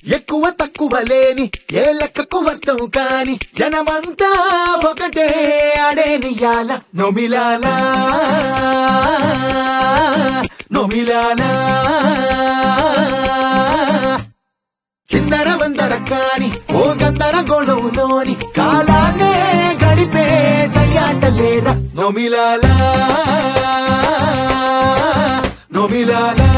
ఎక్కువ తక్కువ లేని ఏ లెక్కకు వర్తం కాని జనమంతా ఒకటే అడేనియాల నొమిలాలా నొమిలాలా చిందర వందర కాని ఓ గందర గొడవలోని కాలానే గడిపే సయ్యాటలేరా నొమిలాలా నొమిలాలా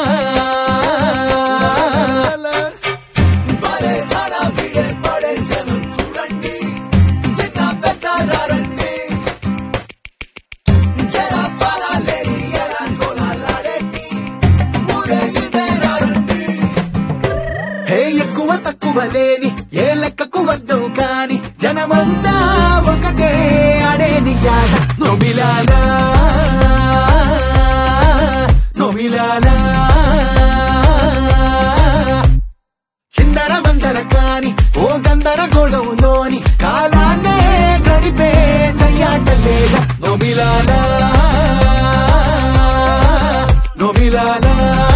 భలే హడావిడే పడే జనం చూడండి చిన్న పెద్ద రారండి ఎలా పాలాలేని ఎలా కోలాలాడేటి ఊరే ఇదే రారండి హే ఎక్కువ తక్కువ లేని ఏ లెక్కకు వర్ధం కాని జనమంతా ఒకటే అడేని యాద నొమిలాలా నొమిలాలా చిందర వందర కాని ఓ గందర గొడవలోని కాలాన్నే గడిపే సయ్యాటలేదా నొమిలాలా నొమిలాలా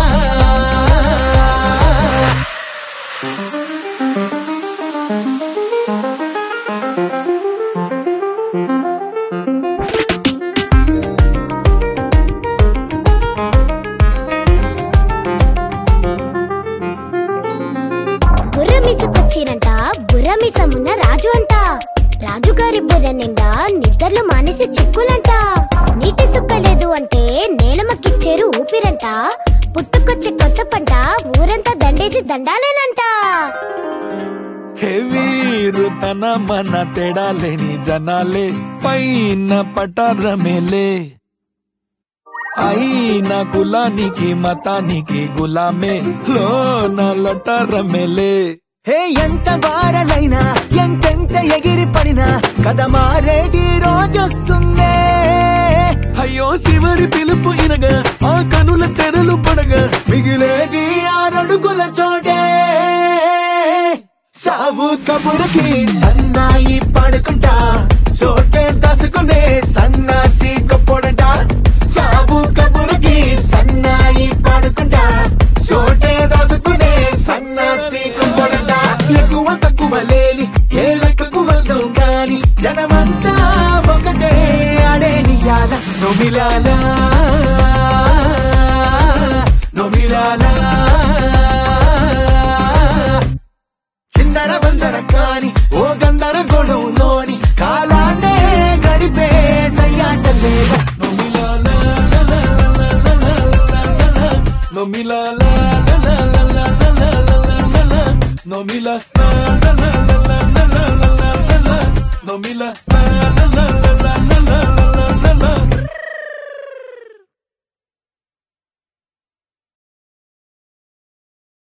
బుర్రమిసకొచ్చిరంట బుర్రమిసమున్న రాజు అంట రాజుగారి బుర్ర నిండా నిద్రలు మానేసి చిక్కులంట నీటి సుక్క లేదు అంటే నేలమక్కిచ్చేరు ఊపిరంట పుట్టుకొచ్చే కొత్త పంట ఊరంతా దండేసి దండాలేనంట హెవీరు తన మన తేడాలేని జనాలే పైన పటారమేలే అయిన కులానికి మతానికి గులామే లోన లొటరమేలే హే ఎంత వారలైనా ఎంతెంత ఎగిరి పడినా కథ మారేటి రోజొస్తుందే అయ్యో శివరి పిలుపు ఇనగా ఆ కనుల తెరలు పడగా మిగిలేది ఆరడుగుల చోటే సావు కబురుకి సన్నాయి పాడుకుంటా చోటే దాసుకునే సన్నాసి కప్పుడంట సావు కబురుకి సన్నాయి పాడుకుంటా చోటే దాసుకునే సన్నాసి కప్పుడంట ఎక్కువ తక్కువ లేని ఏ లెక్కకు వెళ్దాం కాని జనమంతా ఒకటే అడేనియాల నొమిలాలా నొమిలాలా చిందర వందర కాని ఓ గందర గొడవలోని కాలాన్నే గడిపే సయ్యాటలేదా నొమిలాలా నొమిలాలా నొమిలా